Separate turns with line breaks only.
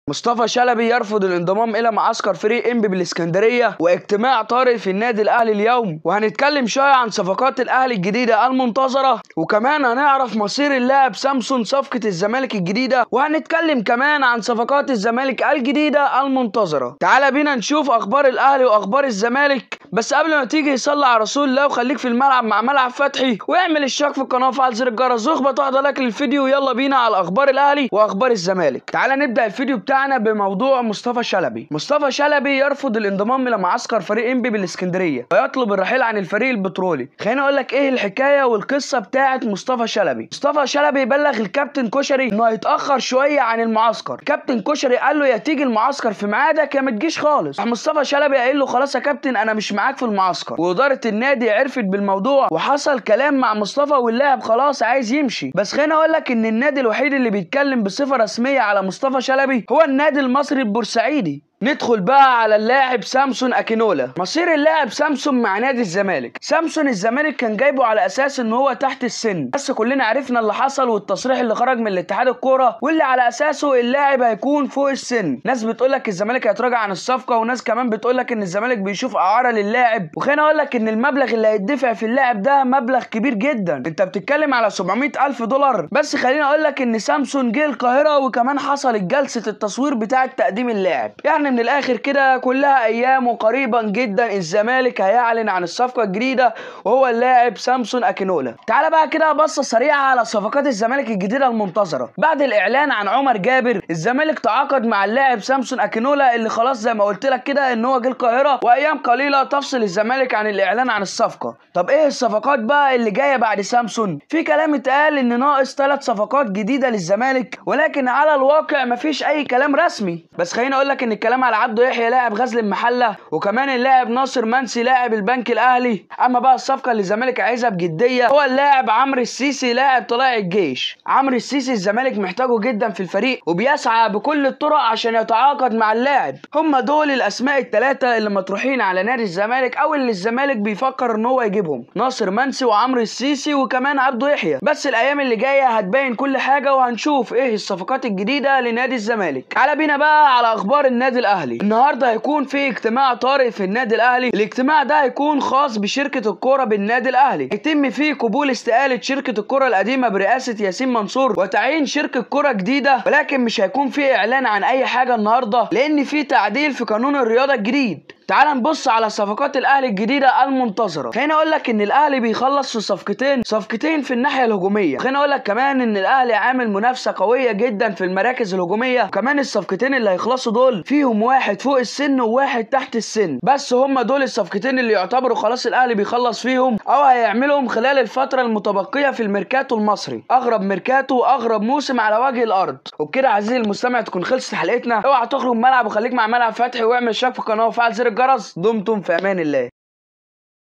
مصطفى شلبي يرفض الانضمام الى معسكر فريق انبي بالاسكندريه واجتماع طارئ في النادي الاهلي اليوم وهنتكلم شويه عن صفقات الاهلي الجديده المنتظره وكمان هنعرف مصير اللاعب سامسون صفقه الزمالك الجديده وهنتكلم كمان عن صفقات الزمالك الجديده المنتظره تعال بينا نشوف اخبار الاهلي واخبار الزمالك بس قبل ما تيجي صلي على رسول الله وخليك في الملعب مع ملعب فتحي واعمل اشتراك في القناه وفعل زر الجرس واخبط واحده لايك للفيديو يلا بينا على اخبار الاهلي واخبار الزمالك تعال نبدا الفيديو بتاعنا بموضوع مصطفى شلبي مصطفى شلبي يرفض الانضمام الى معسكر فريق انبي بالاسكندريه ويطلب الرحيل عن الفريق البترولي خليني اقول لك ايه الحكايه والقصه بتاعه مصطفى شلبي مصطفى شلبي بلغ الكابتن كشري انه هيتاخر شويه عن المعسكر كابتن كشري قال له يا تيجي المعسكر في ميعادك يا ما تجيش خالص راح مصطفى شلبي قايل له خلاص يا كابتن انا مش معاك في المعسكر واداره النادي عرفت بالموضوع وحصل كلام مع مصطفى واللاعب خلاص عايز يمشي بس خليني اقول لك ان النادي الوحيد اللي بيتكلم بصفه رسميه على مصطفى شلبي هو النادي المصري البورسعيدي ندخل بقى على اللاعب سامسون اكينولا مصير اللاعب سامسون مع نادي الزمالك سامسون الزمالك كان جايبه على اساس ان هو تحت السن بس كلنا عرفنا اللي حصل والتصريح اللي خرج من الاتحاد الكوره واللي على اساسه اللاعب هيكون فوق السن ناس بتقول لك الزمالك هيتراجع عن الصفقه وناس كمان بتقول لك ان الزمالك بيشوف اعاره للاعب وخليني اقول لك ان المبلغ اللي هيدفع في اللاعب ده مبلغ كبير جدا انت بتتكلم على 700 الف دولار بس خليني اقول لك ان سامسون جه القاهره وكمان حصلت جلسه التصوير بتاعه تقديم اللاعب يعني من الاخر كده كلها ايام وقريبا جدا الزمالك هيعلن عن الصفقه الجديده وهو اللاعب سامسون اكينولا تعال بقى كده بصه سريعه على صفقات الزمالك الجديده المنتظره بعد الاعلان عن عمر جابر الزمالك تعاقد مع اللاعب سامسون اكينولا اللي خلاص زي ما قلت لك كده ان هو جه القاهره وايام قليله تفصل الزمالك عن الاعلان عن الصفقه طب ايه الصفقات بقى اللي جايه بعد سامسون في كلام اتقال ان ناقص ثلاث صفقات جديده للزمالك ولكن على الواقع مفيش اي كلام رسمي بس خليني اقول لك ان الكلام على عبده يحيى لاعب غزل المحله وكمان اللاعب ناصر منسي لاعب البنك الاهلي اما بقى الصفقه اللي الزمالك عايزها بجديه هو اللاعب عمرو السيسي لاعب طلائع الجيش عمرو السيسي الزمالك محتاجه جدا في الفريق وبيسعى بكل الطرق عشان يتعاقد مع اللاعب هم دول الاسماء الثلاثه اللي مطروحين على نادي الزمالك او اللي الزمالك بيفكر ان هو يجيبهم ناصر منسي وعمرو السيسي وكمان عبده يحيى بس الايام اللي جايه هتبين كل حاجه وهنشوف ايه الصفقات الجديده لنادي الزمالك على بينا بقى على اخبار النادي الاهلي النهارده هيكون في اجتماع طارئ في النادي الاهلي الاجتماع ده هيكون خاص بشركه الكوره بالنادي الاهلي يتم فيه قبول استقاله شركه الكوره القديمه برئاسه ياسين منصور وتعيين شركه كوره جديده ولكن مش هيكون في اعلان عن اي حاجه النهارده لان في تعديل في قانون الرياضه الجديد تعال نبص على صفقات الاهلي الجديده المنتظره خليني اقول لك ان الاهلي بيخلص في صفقتين صفقتين في الناحيه الهجوميه خليني اقول لك كمان ان الاهلي عامل منافسه قويه جدا في المراكز الهجوميه وكمان الصفقتين اللي هيخلصوا دول فيهم واحد فوق السن وواحد تحت السن بس هم دول الصفقتين اللي يعتبروا خلاص الاهلي بيخلص فيهم او هيعملهم خلال الفتره المتبقيه في الميركاتو المصري اغرب ميركاتو واغرب موسم على وجه الارض وبكده عزيزي المستمع تكون خلصت حلقتنا اوعى تخرج ملعب وخليك مع ملعب فتحي واعمل اشتراك في القناه وفعل زر الجرس دمتم في امان الله